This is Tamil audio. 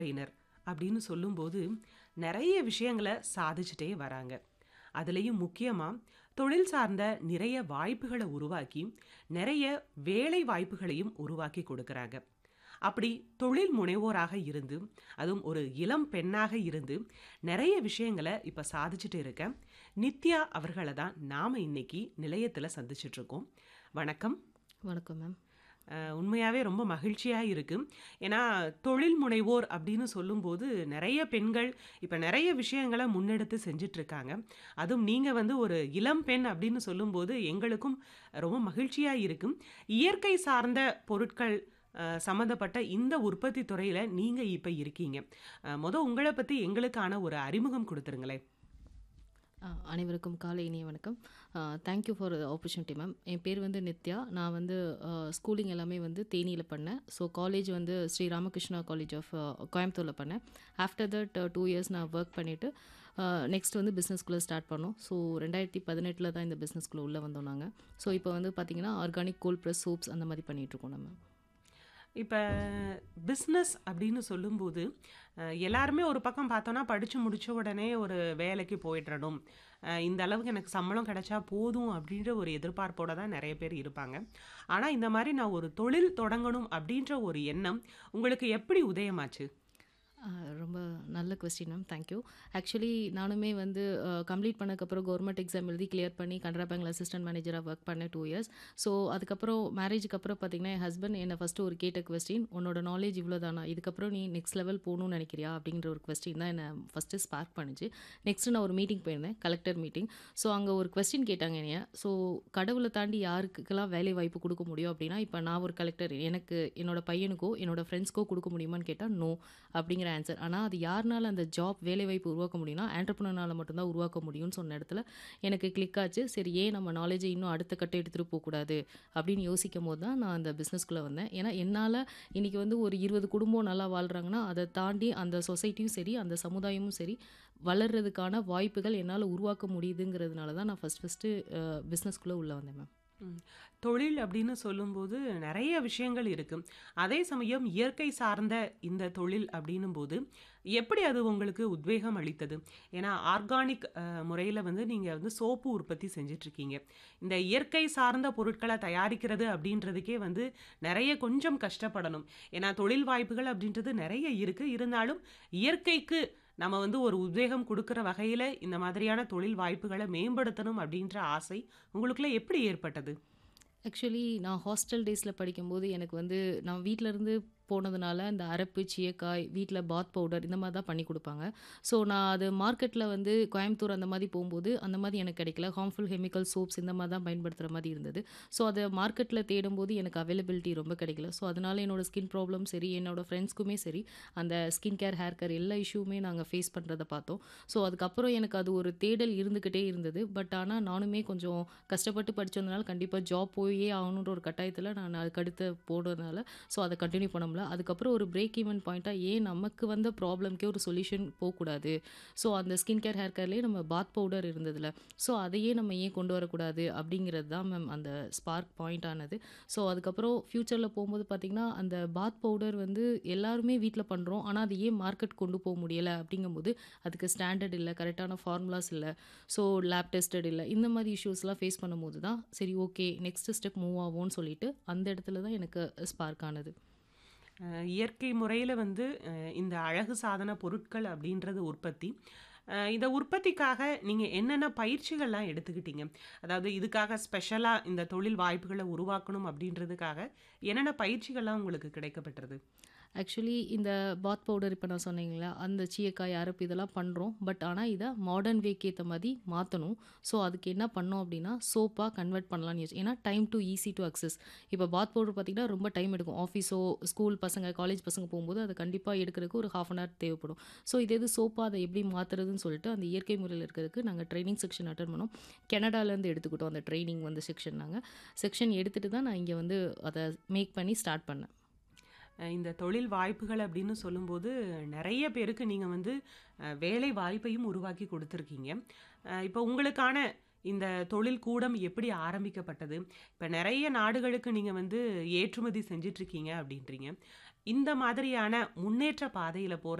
ட்ரெய்னர் அப்படின்னு சொல்லும்போது நிறைய விஷயங்கள சாதிச்சுட்டே வராங்க. அதுலயும் முக்கியமா தொழில் சார்ந்த நிறைய வாய்ப்புகள உருவாக்கி, நிறைய வேலை வாய்ப்புகளையும் உருவாக்கி குடுக்குறாங்க. அப்படி தொழில் முனைவோராக இருந்து, அதுவும் ஒரு இளம் பெண்ணாக இருந்து, நிறைய விஷயங்கள இப்ப சாதிச்சுட்டு இருக்க நித்யா அவர்கள தான் நாம இன்னைக்கு நிலையத்துல சந்திச்சுட்ருக்கோம். வணக்கம். வணக்கம் மேம். அ உண்மையாவே ரொம்ப மகிழ்ச்சியா இருக்கு. ஏன்னா, தொழில் முனைவோர் அப்படின்னு சொல்லும்போது, நெறைய பெண்கள் இப்ப நெறைய விஷயங்கள முன்னெடுத்து செஞ்சுட்ருக்காங்க. அதுவும் நீங்க வந்து ஒரு இளம் பெண் அப்படின்னு சொல்லும்போது, எங்களுக்கும் ரொம்ப மகிழ்ச்சியா இருக்கு. இயற்கை சார்ந்த பொருட்கள் அ சம்மந்தப்பட்ட இந்த உற்பத்தி துறையில நீங்க இப்ப இருக்கீங்க. அ மொத உங்கள பத்தி எங்களுக்கான ஒரு அறிமுகம் குடுத்துருங்களேன். அ அனைவருக்கும் காலை இனிய வணக்கம். Uh thank you for the opportunity ma'am. என் பேர் வந்து நித்யா. நான் வந்து அ ஸ்கூலிங் எல்லாமே வந்து தேனியில பண்ணேன். ஸோ காலேஜ் வந்து ஸ்ரீ ராமகிருஷ்ணா காலேஜ் ஆஃப் கோயம்புத்தூர்ல பண்ணேன். ஆஃப்டர் தட் 2 இயர்ஸ் நான் வொர்க் பண்ணிட்டு, அ நெக்ஸ்ட் வந்து பிஸ்னஸ்குள்ள ஸ்டார்ட் பண்ணோம். ஸோ 2018ல தான் இந்த பிஸ்னஸ்குள்ள உள்ள வந்தோம் நாங்க. ஸோ இப்போ வந்து பார்த்தீங்கன்னா, ஆர்கானிக் கோல்ட் பிரஸ் சோப்ஸ் அந்த மாரி பண்ணிட்டுருக்கோம் நம்ம. இப்ப பிஸ்னஸ் அப்படின்னு சொல்லும்போது, அ எல்லாருமே ஒரு பக்கம் பார்த்தோம்னா, படிச்சு முடிச்ச உடனே ஒரு வேலைக்கு போயிடணும். அ இந்த அளவுக்கு எனக்கு சம்பளம் கிடைச்சா போதும் அப்படின்ற ஒரு எதிர்பார்ப்போட தான் நெறைய பேர் இருப்பாங்க. ஆனா, இந்த மாரி நான் ஒரு தொழில் தொடங்கணும் அப்படின்ற ஒரு எண்ணம் உங்களுக்கு எப்படி உதயமாச்சு? அ ரொம்ப நல்ல question ma'am. Thank you. Actually நானுமே வந்து அ கம்ப்ளீட் பண்ணதுக்கப்புறம் கவர்மெண்ட் எக்ஸாம் எழுதி கிளியர் பண்ணி கனரா பேங்க்ல அசிஸ்டன்ட் மேனேஜரா வொர்க் பண்ணேன் 2 இயர்ஸ். ஸோ அதுக்கப்புறம் மேரேஜுக்கு அப்புறம் பார்த்தீங்கன்னா, என் ஹஸ்பண்ட் என்ன ஃபர்ஸ்ட்டு ஒரு கேட்ட கொஸ்டின், "உன்னோட நாலேட்ஜ் இவ்வளோ தானா? இதுக்கப்புறம் நீ நெக்ஸ்ட் லெவல் போணும்னு நெனைக்கிறியா?" அப்படிங்கிற ஒரு கொஸ்டின் தான் என்ன ஃபர்ஸ்ட்டு ஸ்பார்க் பண்ணுச்சு. நெக்ஸ்ட்டு நான் ஒரு மீட்டிங் போயிருந்தேன். Collector meeting. ஸோ அங்க ஒரு கொஸ்டின் கேட்டாங்க என்னைய. ஸோ கடவுள தாண்டி யாருக்குலாம் வேலை வாய்ப்பு குடுக்க முடியும் அப்படின்னா, இப்ப நான் ஒரு கலெக்டர். எனக்கு என்னோட பையனுக்கோ, என்னோட ஃப்ரெண்ட்ஸ்க்கோ குடுக்க முடியுமான்னு கேட்டா, நோ அப்படிங்கிற ஆன்சர். ஆனா, அது யாருனால அந்த ஜாப் வேலைவாய்ப்பு உருவாக்க முடியும்னா, ஆன்டர்பிரினியர்னால மட்டும் தான் உருவாக்க முடியும்னு சொன்ன இடத்துல எனக்கு கிளிக் ஆச்சு. சரி ஏன் நம்ம நாலேட்ஜ இன்னும் அடுத்த கட்டம் எடுத்துட்டு போக்கூடாது அப்படின்னு யோசிக்கும்போது தான் நான் அந்த பிஸ்னஸ்குள்ள வந்தேன். ஏன்னா, என்னால இன்னைக்கு வந்து ஒரு 20 குடும்பம் நல்லா வாழ்றாங்கன்னா, அத தாண்டி அந்த சொசைட்டியும் சரி, அந்த சமுதாயமும் சரி, வளர்றதுக்கான வாய்ப்புகள் என்னால உருவாக்க முடியுதுங்கிறதுனால தான் நான் ஃபர்ஸ்ட் ஃபர்ஸ்ட்டு அ பிஸ்னஸ்குள்ள உள்ள வந்தேன் மேம். ம். தொழில் அப்படின்னு சொல்லும்போது நெறைய விஷயங்கள் இருக்கு. அதே சமயம் இயற்கை சார்ந்த இந்த தொழில் அப்படின்னும்போது, எப்படி அது உங்களுக்கு உத்வேகம் அளித்தது? ஏன்னா, ஆர்கானிக் அ முறையில வந்து நீங்க வந்து சோப்பு உற்பத்தி செஞ்சுட்ருக்கீங்க. இந்த இயற்கை சார்ந்த பொருட்கள தயாரிக்கிறது அப்படின்றதுக்கே வந்து நெறைய கொஞ்சம் கஷ்டப்படணும். ஏன்னா, தொழில் வாய்ப்புகள் அப்படின்றது நெறைய இருக்கு. இருந்தாலும் இயற்கைக்கு நம்ம வந்து ஒரு உத்வேகம் குடுக்குற வகையில இந்த மாதிரியான தொழில் வாய்ப்புகள மேம்படுத்தணும் அப்படின்ற ஆசை உங்களுக்குள்ள எப்படி ஏற்பட்டது? ஆக்சுவலி நான் ஹாஸ்டல் டேஸ்ல படிக்கும்போது எனக்கு வந்து நான் வீட்ல இருந்து போனதுனால, இந்த அரப்பு, சீயக்காய், வீட்ல பாத் பவுடர் இந்த மாரி தான் பண்ணி குடுப்பாங்க. ஸோ நான் அது மார்க்கெட்ல வந்து கோயம்புத்தூர் அந்த மாரி போம்போது, அந்த மாரி எனக்கு கிடைக்கல. ஹார்ம்ஃபுல் கெமிக்கல் சோப்ஸ் இந்த மாரி தான் பயன்படுத்துற மாரி இருந்தது. ஸோ அத மார்க்கெட்ல தேடும்போது எனக்கு அவைலபிலிட்டி ரொம்ப கிடைக்கல. ஸோ அதனால என்னோட ஸ்கின் ப்ராப்ளம் சரி, என்னோட ஃப்ரெண்ட்ஸ்க்குமே சரி, அந்த ஸ்கின் கேர், ஹேர் கேர் எல்லா இஷ்யூவுமே நாங்க ஃபேஸ் பண்றத பார்த்தோம். ஸோ அதுக்கப்புறம் எனக்கு அது ஒரு தேடல் இருந்துகிட்டே இருந்தது. பட் ஆனா நானுமே கொஞ்சம் கஷ்டப்பட்டு படிச்சதுனால கண்டிப்பா ஜாப் போயே ஆகணுன்ற ஒரு கட்டாயத்துல நான் அதுக்கு அடுத்து போனதுனால, ஸோ அத கன்டின்யூ பண்ண முடியல. அதுக்கப்புறம் ஒரு பிரேக் ஈவன் பாயிண்ட்டா ஏன் நமக்கு வந்த ப்ராப்ளம்க்கே ஒரு சொல்யூஷன் போக்கூடாது? ஸோ அந்த ஸ்கின் கேர், ஹேர் கேர்லயே நம்ம பாத் பவுடர் இருந்ததுல. ஸோ அதையே நம்ம ஏன் கொண்டு வரக்கூடாது? அப்படிங்கிறது தான் மேம் அந்த ஸ்பார்க் பாயிண்ட் ஆனது. ஸோ அதுக்கப்புறம் ஃபியூச்சர்ல போம்போது பார்த்தீங்கன்னா, அந்த பாத் பவுடர் வந்து எல்லாருமே வீட்ல பண்றோம். ஆனா, அது ஏன் மார்க்கெட் கொண்டு போ முடியல? அப்படிங்கும்போது, அதுக்கு ஸ்டாண்டர்ட் இல்ல, கரெக்ட்டான ஃபார்முலாஸ் இல்ல. ஸோ லேப் டெஸ்டட் இல்ல. இந்த மாரி இஷ்யூஸ்லாம் ஃபேஸ் பண்ணும்போது தான், சரி ஓகே நெக்ஸ்ட் ஸ்டெப் மூவ் ஆவோம்ன்னு சொல்லிட்டு, அந்த இடத்துல தான் எனக்கு ஸ்பார்க் ஆனது. அ இயற்கை முறையில வந்து அ இந்த அழகு சாதன பொருட்கள் அப்படின்றது உற்பத்தி. அ இந்த உற்பத்திக்காக நீங்க என்னென்ன பயிற்சிகள்லாம் எடுத்துக்கிட்டீங்க? அதாவது இதுக்காக ஸ்பெஷலா இந்த தொழில் வாய்ப்புகள உருவாக்கணும் அப்படின்றதுக்காக என்னென்ன பயிற்சிகள்லாம் உங்களுக்கு கிடைக்கப்பெற்றது? ஆக்சுவலி இந்த பாத் பவுடர் இப்ப நான் சொன்னேன் இல்லைங்களா? அந்த சீயக்காய், அரப்பு இதெல்லாம் பண்றோம். பட் ஆனா, இத மாடர்ன் வேக்கு ஏத்த மாரி மாத்தணும். ஸோ அதுக்கு என்ன பண்ணோம் அப்படின்னா, சோப்பா கன்வெர்ட் பண்ணலாம்னு யோசி ஏன்னா time to easy to access. இப்ப பாத் பவுடர் பார்த்தீங்கன்னா, ரொம்ப டைம் எடுக்கும். ஆஃபீஸோ, ஸ்கூல் பசங்க, காலேஜ் பசங்க போம்போது அத கண்டிப்பா எடுக்கிறதுக்கு ஒரு 1/2 அன் ஹவர் தேவைப்படும். ஸோ இதே இது சோப்பா அத எப்படி மாத்துறதுன்னு சொல்லிட்டு, அந்த இயற்கை முறையில இருக்கிறதுக்கு நாங்க ட்ரெய்னிங் செக்ஷன் அட்டெண்ட் பண்ணோம். கனடாலேருந்து எடுத்துக்கிட்டோம் அந்த ட்ரெய்னிங் வந்து செக்ஷன் நாங்க. செக்ஷன் எடுத்துட்டு தான் நான் இங்க வந்து அத மேக் பண்ணி ஸ்டார்ட் பண்ணேன். அ இந்த தொழில் வாய்ப்புகள் அப்படின்னு சொல்லும்போது, நெறைய பேருக்கு நீங்க வந்து அ வேலை வாய்ப்பையும் உருவாக்கி குடுத்துருக்கீங்க. அ இப்ப உங்களுக்கான இந்த தொழில் கூடம் எப்படி ஆரம்பிக்கப்பட்டது? இப்ப நெறைய நாடுகளுக்கு நீங்க வந்து ஏற்றுமதி செஞ்சுட்ருக்கீங்க அப்படின்றீங்க. இந்த மாதிரியான முன்னேற்ற பாதையில போற